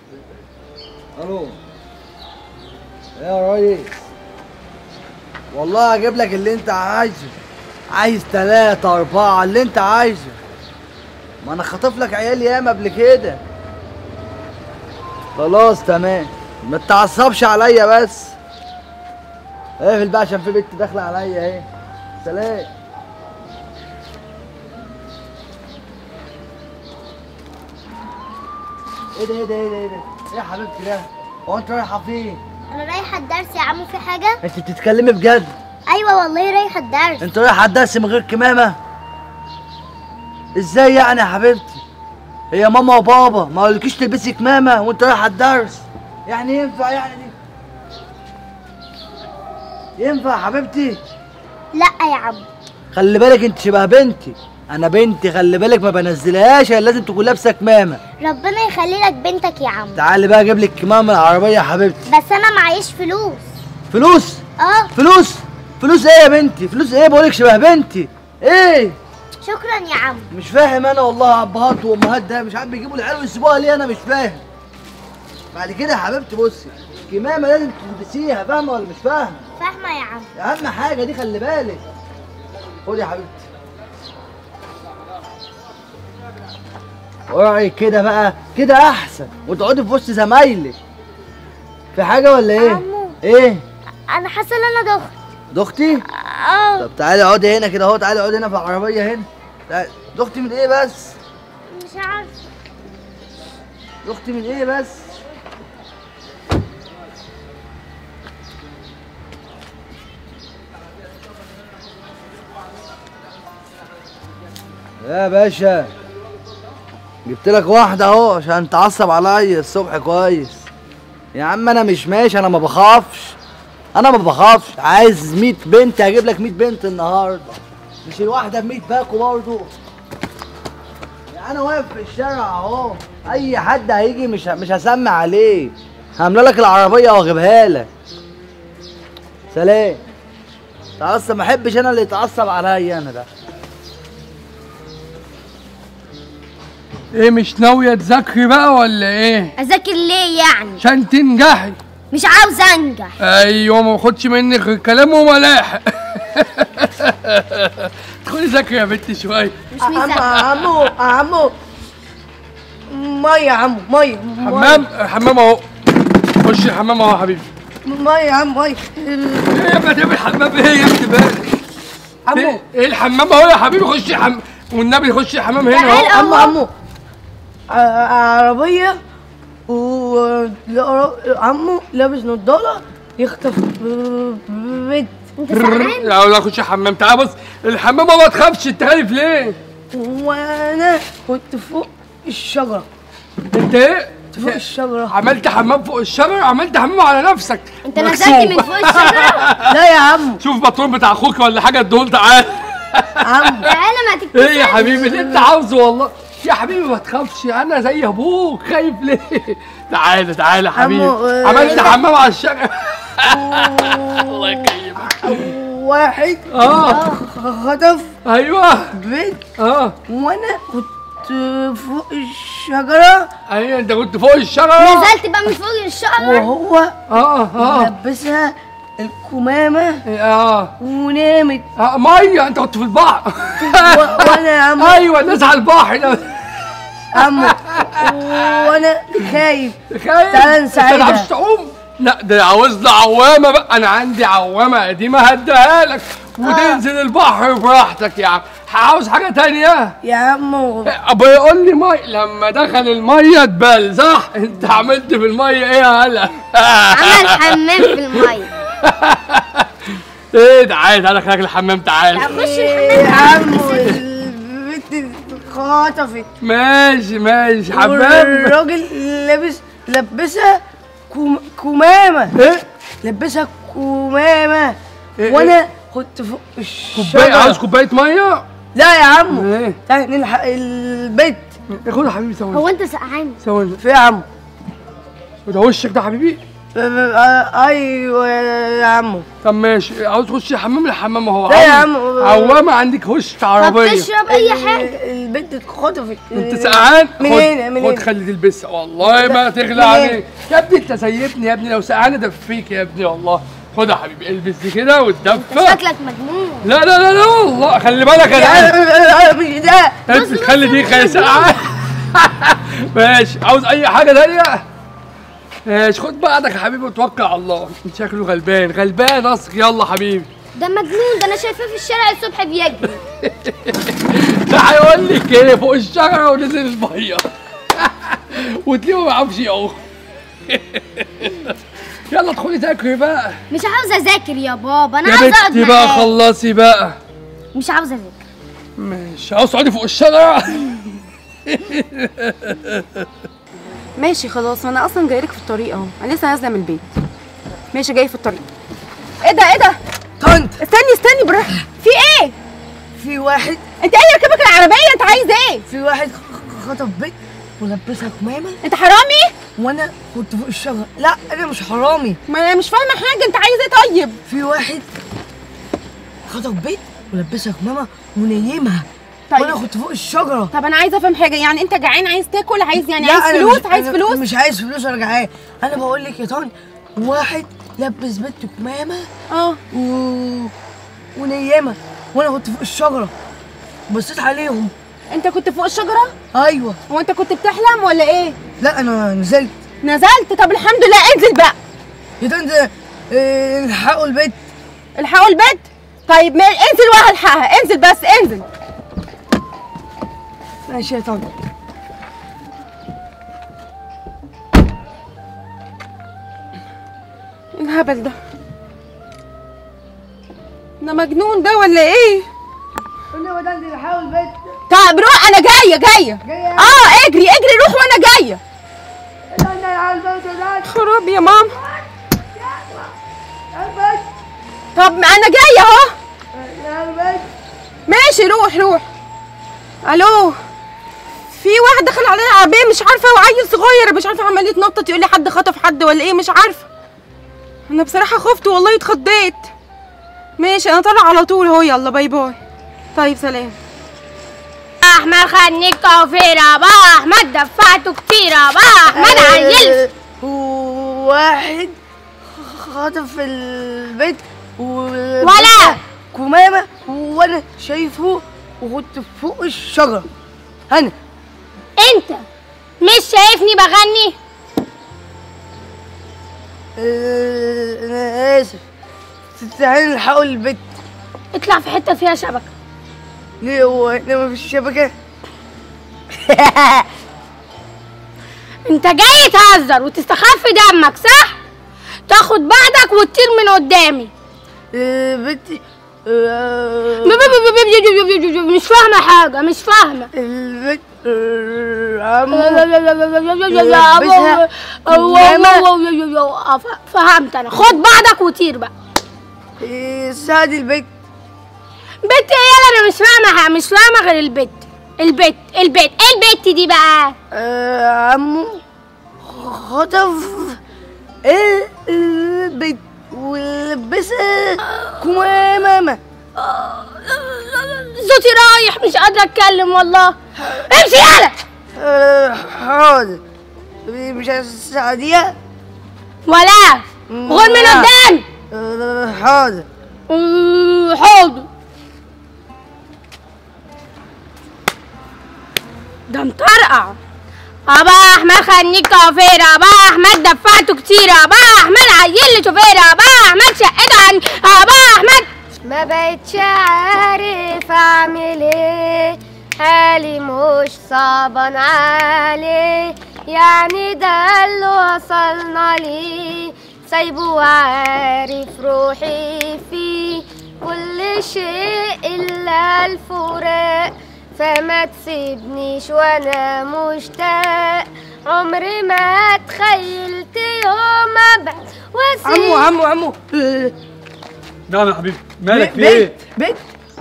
الو يا ريس والله هجيب لك اللي انت عايزه عايز تلاتة أربعة اللي انت عايزه ما انا خاطف لك عيال ياما قبل كده خلاص تمام ما تتعصبش عليا بس اقفل بقى عشان في بنت داخله عليا اهي سلام ايه ده ايه ده ايه ده ايه ده ايه يا حبيبتي ده هو انت رايحه فين انا رايحه الدرس يا عمو في حاجه انت بتتكلمي بجد ايوه والله رايحه الدرس انت رايحه الدرس من غير كمامه ازاي يعني يا حبيبتي هي ماما وبابا ما قالكيش تلبسي كمامه وانت رايحه الدرس يعني ينفع يعني دي ينفع يا حبيبتي لا يا عمو خلي بالك انت شبه بنتي انا بنتي خلي بالك ما بنزلهاش هي لازم تكون لابسه كمامه ربنا يخلي لك بنتك يا عمو تعالي بقى اجيب لك كمامه العربيه يا حبيبتي بس انا معيش فلوس فلوس اه فلوس فلوس ايه يا بنتي فلوس ايه بقولك شبه بنتي ايه شكرا يا عمو مش فاهم انا والله ابهات وامهات ده مش عارف بيجيبوا العيال ويسيبوها ليه انا مش فاهم بعد كده يا حبيبتي بصي كمامه لازم تلبسيها فاهمه ولا مش فاهمه فاهمه يا عمو اهم حاجه دي خلي بالك خدي يا حبيبتي اوعي كده بقى كده احسن وتقعدي في وسط زمايلك في حاجه ولا ايه عمو. ايه انا حاسه ان انا ضغط دختي اه طب تعالي اقعدي هنا كده اهو تعالي اقعدي هنا في العربيه هنا تعالي. دختي من ايه بس مش عارفه دختي من ايه بس يا باشا جبت لك واحدة اهو عشان تعصب عليا الصبح كويس يا عم انا مش ماشي انا ما بخافش انا ما بخافش عايز 100 بنت هجيب لك 100 بنت النهارده مش الواحدة ب 100 باكو برضه يعني انا واقف في الشارع اهو اي حد هيجي مش مش هسمع عليه هعمل لك العربيه واجيبها لك سلام تعصب ما احبش انا اللي يتعصب عليا انا ده ايه مش ناوية تذاكري بقى ولا ايه؟ اذاكر ليه يعني عشان تنجحي مش عاوز انجح ايوه ما باخدش منك غير كلام وملاحق ادخلي ذاكري يا بنتي شوية مش عمو مذاكره عمو عمو ميه يا عمو ميه حمام حمام اهو خش الحمام اهو يا حبيبي ميه يا عم ميه ايه يا ابني هتعمل حمام ايه يا ابني بالك عمو ايه إيه الحمام اهو يا حبيبي خش الحمام والنبي خش الحمام هنا تعال اهو عمو عمو ع- عربيه و لا- عمو لابس نضاره يخطف بنت انت سقعان لا لا خش الحمام تعال بص الحمام ما تخافش انت خايف ليه؟ وانا كنت فوق الشجره انت ايه؟ فوق الشجره عملت حمام فوق الشجر عملت حمام على نفسك انت مكسوف. نزلت من فوق الشجره لا يا عمو شوف بطرون بتاع اخوك ولا حاجه اديهولي تعال عمو تعالى ما تكتبش ايه يا حبيبي اللي انت عاوزه والله يا حبيبي ما تخافش انا زي ابوك خايف ليه تعالى تعالى يا حبيبي عمو، آه، عملت حمام على الشجر الله يكرمك واحد اه خطف ايوه بنت اه وانا كنت فوق الشجره ايوه انت كنت فوق الشجره نزلت بقى من فوق الشجره وهو اه اه لبسها الكمامه اه ونامت اه ميه انت كنت في البحر و- وانا يا عمو ايوه الناس على البحر عمو وانا خايف خايف تعال انت نساعدها. ما تعرفش تعوم لا ده عاوز له عوامه بقى انا عندي عوامه قديمه هديها لك وتنزل البحر براحتك يا عم عاوز حاجه تانية يا عمو ابويا يقول لي مي لما دخل الميه اتبل صح انت عملت في الميه ايه يا هلا عمل حمام في الميه ايه تعالى تعالى خليك الحمام تعالى طب خش يا الحمام عمو البنت اتخطفت ماشي ماشي حمام والراجل لابس لبسها كم... كمامه ايه لبسها كمامه إيه؟ وانا كنت فوق كوبايه عاوز الشجره كوبايه ميه لا يا عمو ايه تعالى نلحق البيت خد يا حبيبي ثواني هو انت سقعان ثواني في يا عمو وده وشك ده يا حبيبي آه، ايوه يا عمو طب ماشي عاوز تخش حمام الحمام اهو لا يا عاوز- عم. عوامه عندك خش طب عربيه تشرب اي حاجه البنت اتخطفت انت سقعان من خد هنا من خد هنا خلي تلبسها والله ما تغلى من عليك هنا. يا ابني انت سيبني يا ابني لو سقعان ادفيك يا ابني والله خد يا حبيبي البس دي كده واتدفى شكلك مجنون لا لا لا لا والله خلي بالك انا مش ده انت خلي دي خلي سقعان ماشي عاوز اي حاجه تانية ماشي خد بعضك يا حبيبي وتوكل على الله انت شكله غلبان غلبان اصلك يلا حبيبي ده مجنون ده انا شايفاه في الشارع الصبح بيجري ده هيقول لك ايه فوق الشجره ونزل الميه وتلاقيه ما بيعرفش يعوم يلا ادخلي ذاكري بقى مش عاوزه اذاكر يا بابا انا يا عاوزه اقعد بنتي بقى معاك خلصي بقى مش عاوزه اذاكر ماشي عاوز تقعدي فوق الشجره ماشي خلاص ما انا اصلا جايلك في الطريق اهو انا لسه نازله من البيت ماشي جاي في الطريق ايه ده ايه ده طنط استني استني بالراحه في ايه في واحد انت ايه اللي ركبك العربيه انت عايز ايه في واحد خطف بنت ولبسها كمامه انت حرامي وانا كنت فوق الشجره لا انا مش حرامي ما انا مش فاهمه حاجه انت عايز ايه طيب في واحد خطف بنت ولبسها كمامه ونيمها طيب. وانا كنت فوق الشجره طب انا عايزه افهم حاجه يعني انت جعان عايز تاكل عايز يعني لا، عايز أنا فلوس مش- عايز أنا فلوس مش عايز فلوس ولا جعان انا بقول لك يا طن واحد لبس بنت كمامه اه و... ونيمها وانا كنت فوق الشجره بصيت عليهم انت كنت فوق الشجره ايوه هو انت كنت بتحلم ولا ايه لا انا نزلت نزلت طب الحمد لله انزل بقى يا طن آه، الحقوا البيت الحقوا البيت طيب ما انزل وهلحقها انزل بس انزل ماشي يا طن إيه الهبل ده ده مجنون ده ولا ايه قلنا يا طن الحقوا البيت طب روح انا جايه جايه جاية. اه اجري اجري روح وانا جايه يا طن الحقوا البيت يا طن خراب يا ماما البيت طب ما انا جايه اهو يا البيت ماشي روح روح الو في واحد دخل علينا العربيه مش عارفه هو عيل صغير مش عارفه عمال يتنطط يقول لي حد خطف حد ولا ايه مش عارفه انا بصراحه خفت والله اتخضيت ماشي انا طالعه على طول اهو يلا باي باي طيب سلام احمد خدني كوفيرة بقى احمد دفعته كتيرة بقى احمد عيلت واحد خاطف البيت ولا. كمامة وانا شايفه وكنت فوق الشجرة انا انت مش شايفني بغني آه، انا اسف تعالي نحاول البيت اطلع في حتة فيها شبكة ليه هو هنا مفيش شبكة انت جاي تهزر وتستخف دمك صح تاخد بعضك وتطير من قدامي آه، بنتي آه، ب- ب- ب- ب- ب- ب- مش فاهمة حاجة مش فاهمة البيت آه، عمو فهمت انا خد بعضك وطير بقى آه، ساعد البيت بنت ايه انا مش فاهمة حاجة، مش فاهمة غير البت البت البت ايه البت دي بقى آه، عمو خطف البيت ولبسها كمامة صوتي رايح مش قادرة اتكلم والله امشي يالا آه، حاضر مش هتساعديها ولا غور من قدامي آه، حاضر أه، حاضر ده مطرقع ابا احمد خدني كافير ابا احمد دفعته كتير ابا احمد عيل لي شوفير ابا احمد شقته عني ابا احمد ما بقتش عارف اعمل ايه حالي مش صعبان عليه يعني ده اللي وصلنا ليه سايبه وعارف روحي فيه كل شيء الا الفراق فما تسيبنيش وانا مشتاق عمري ما تخيلت يوم ابعد واسيب عمو عمو عمو آه، نعم يا حبيبي مالك في بيت ايه؟ بيت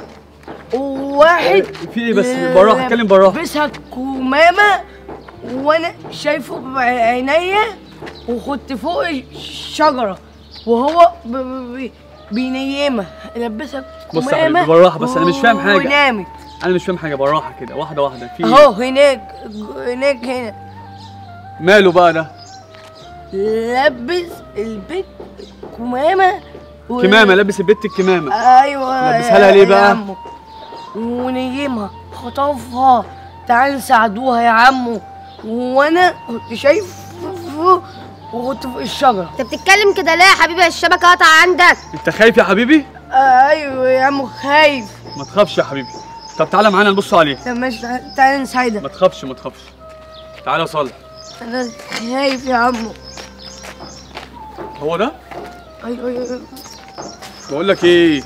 واحد في ايه بس بالراحه اتكلم بالراحه لبسها كمامة وانا شايفه بعينيا وكنت فوق الشجرة وهو ب... ب... ب... بينيمها لبسها بص يا قمامة حبيبي، بالراحة بس أنا مش فاهم حاجة. ونامت انا مش فاهم حاجه بالراحه كده واحده واحده في إيه؟ اهو هناك هناك هنا ماله بقى ده لبس البيت كمامة و... كمامه لابس البت الكمامه ايوه لبسها لها ليه يا بقى؟ عمو. ونيمها خطفها تعال نساعدوها يا عمو وانا كنت شايف وكنت فوق الشجرة انت بتتكلم كده ليه يا حبيبي الشبكه قطع عندك انت خايف يا حبيبي ايوه يا عمو خايف ما تخافش يا حبيبي طب تعالى معانا نبص عليه طب ماشي تعال- تعال نساعدك ما تخافش ما تخافش تعالى صلي انا خايف يا عمو هو ده ايوه ايوه بقول لك ايه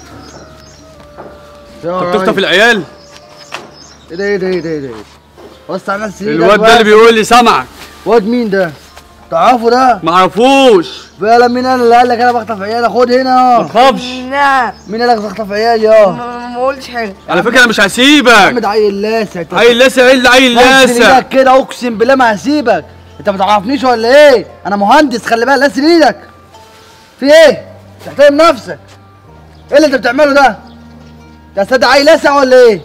يا انت بتخطف راجل. العيال ايه ده ايه ده ايه ده ايه ده بص على نفسي الواد ده اللي بيقول لي سمعك واد مين ده؟ تعرفه ده؟ ما اعرفوش فعلا مين انا اللي قال لك انا بخطف عيال خد ما هنا تخافش نعم مين قال لك بخطف عيال يا ما ما قلتش حاجة على فكره انا مش هسيبك احمد عيل لاسع انت عيل لاسع ايه اللي عيل نزل لاسع ايدك كده اقسم بالله ما هسيبك انت ما تعرفنيش ولا ايه؟ انا مهندس خلي بالك نزل ايدك في ايه؟ تحترم نفسك ايه اللي انت بتعمله ده؟ انت هتصدق عيل لاسع ولا ايه؟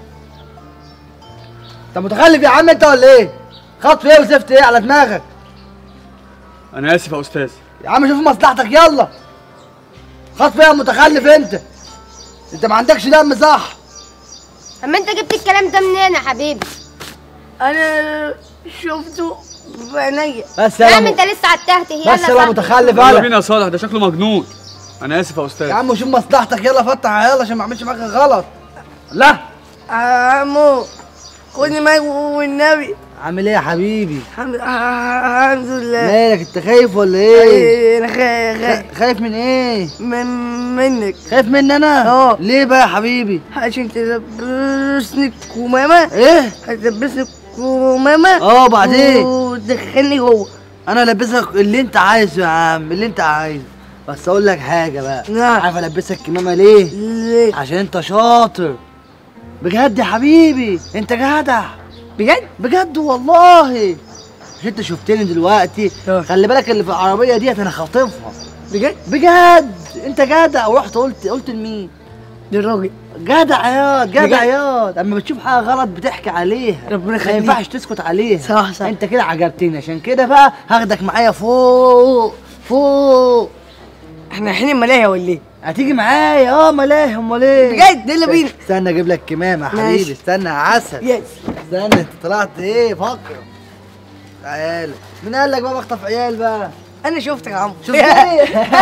انت متخلف يا عم انت ولا ايه؟ خطف ايه وزفت ايه على دماغك؟ انا اسف يا استاذ يا عم شوف مصلحتك يلا خطف ايه يا متخلف انت؟ انت ما عندكش دم صح؟ اما انت جبت الكلام ده منين يا حبيبي انا شفته بعينيا بس يا يا عم م- انت لسه على التهت يلا بس يا صاحبي. متخلف يلا يلا بينا يا صالح ده شكله مجنون انا اسف يا استاذ يا عم شوف مصلحتك يلا فتح يلا عشان ما اعملش معاك غلط لا عمو خدني معاك والنبي عامل ايه يا حبيبي الحمد الحمد لله مالك انت خايف ولا ايه انا خايف خايف خايف من ايه من منك خايف مني انا اه. ليه بقى يا حبيبي عشان تلبسني كمامة ايه هتلبسني كمامة اه وبعدين وتدخلني جوه انا البسك اللي انت عايزه يا عم اللي انت عايزه بس اقول لك حاجه بقى نعم. عارف البسك كمامه ليه ليه عشان انت شاطر بجد يا حبيبي انت جدع بجد بجد والله مش انت شفتني دلوقتي اه. خلي بالك اللي في العربيه ديت انا خاطفها بجد بجد انت جدع ورحت قلت قلت لمين ده الراجل جدع يا جدع بجد؟ يا اما بتشوف حاجه غلط بتحكي عليها ربنا ما يخليك. ينفعش تسكت عليها صح، صح. انت كده عجبتني عشان كده بقى هاخدك معايا فوق فوق احنا رايحين الملاهي ولا ايه؟ هتيجي معايا اه ملاهي امال ايه بجد يلا بينا استنى اجيب لك كمامه يا ماشي. حبيبي استنى يا عسل يس استنى انت طلعت ايه فكر عيال مين قال لك بقى بخطف عيال بقى انا شفتك يا عم شفتني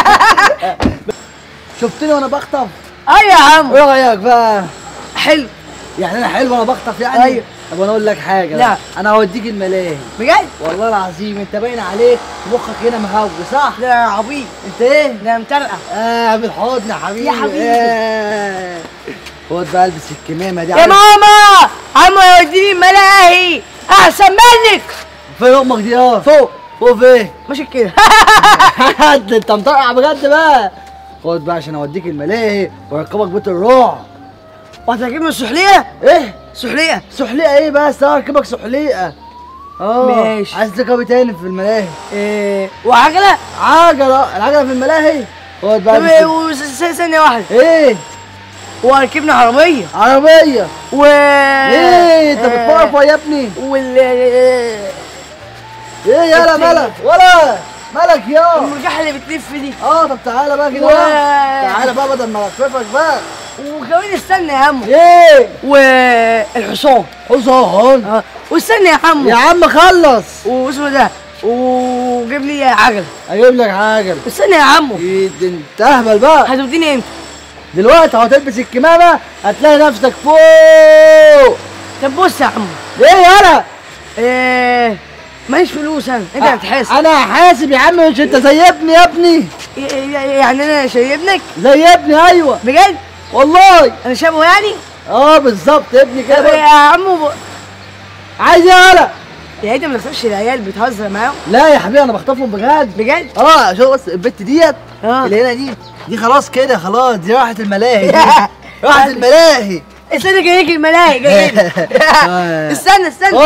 شفتني وانا بخطف ايوه يا عم ايه رايك بقى حلو يعني انا حلو وانا بخطف يعني أيوة. طب انا اقول لك حاجه لا. بقى. انا هوديك الملاهي بجد والله العظيم انت باين عليك مخك هنا مهوي صح ده عبيط انت ايه ده مطرقع اه بالحضن يا حبيبي يا حبيبي. آه. خد بقى البس الكمامه دي يا عارف ماما عم يوديني الملاهي احسن منك فين امك دي اه فوق فوق فين ماشي كده ده انت مطرقع بجد بقى خد بقى عشان اوديك الملاهي واركبك بيت الرعب وهتجيبني السحلية ايه سحلية سحليقه ايه بس اه اركبك سحليقه اه ماشي. عايز تركب إيه تاني في الملاهي إيه وعجلة عجله العجله في الملاهي خد بقى طب البس- إيه، وس- س- ثانية واحدة ايه وركبنا عربية عربيه و ايه انت بتفرفر يا ابني وال ايه يالا مالك ولا مالك يا المرجحة اللي بتلف دي اه طب تعالى بقى كده و- بقى. تعالى بقى بدل ما الففك بقى وكمان استنى يا عم ايه والحصان حصان اه واستنى يا عم يا عم خلص واسمه ده وجيب لي عجلة اجيب لك عجل استنى يا عم ايه ده انت اهبل بقى هتوديني امتى؟ دلوقتي هتلبس الكمامه هتلاقي نفسك فوق طب بص يا عم ايه يالا ايه ماليش فلوس انا انت هتحاسب انا هحاسب يا عم مش انت زي ابني يا ابني ي- ي- يعني انا شايف ابنك زي ابني ايوه بجد والله انا شبهه يعني اه بالظبط ابني طب كده يا عم ب... عايز يالا يعني انت ما بتخافش العيال بتهزر معاهم لا يا حبيبي انا بخطفهم بجد بجد اه شوف بس البت ديت اه. اللي هنا دي دي خلاص كده خلاص دي راحت الملاهي دي راحت الملاهي استنى جايلك الملاهي جايلك آه. استنى استنى خد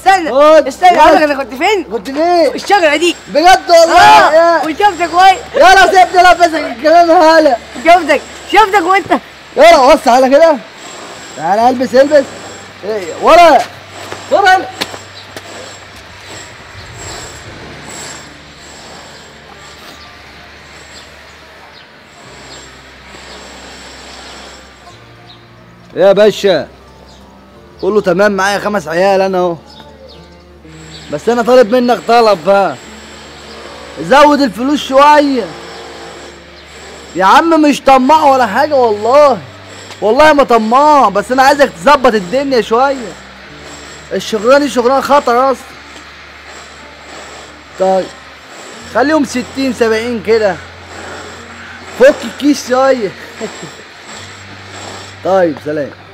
استنى خد. استنى يلا. اقول لك انا كنت فين كنت ليه الشجره دي بجد والله اه يا- وشفتك وين يلا سيبني لبسك الكلام هلا شفتك شفتك وانت يلا وسع على كده تعالى البس البس إيه، ورا ورا يا باشا قول له تمام معايا خمس عيال انا اهو بس انا طالب منك طلب بقى زود الفلوس شويه يا عم مش طماع ولا حاجة والله والله ما طماع بس انا عايزك تظبط الدنيا شوية الشغلانة دي شغلانة خطر اصلا طيب خليهم ستين سبعين كده فك الكيس شوية طيب سلام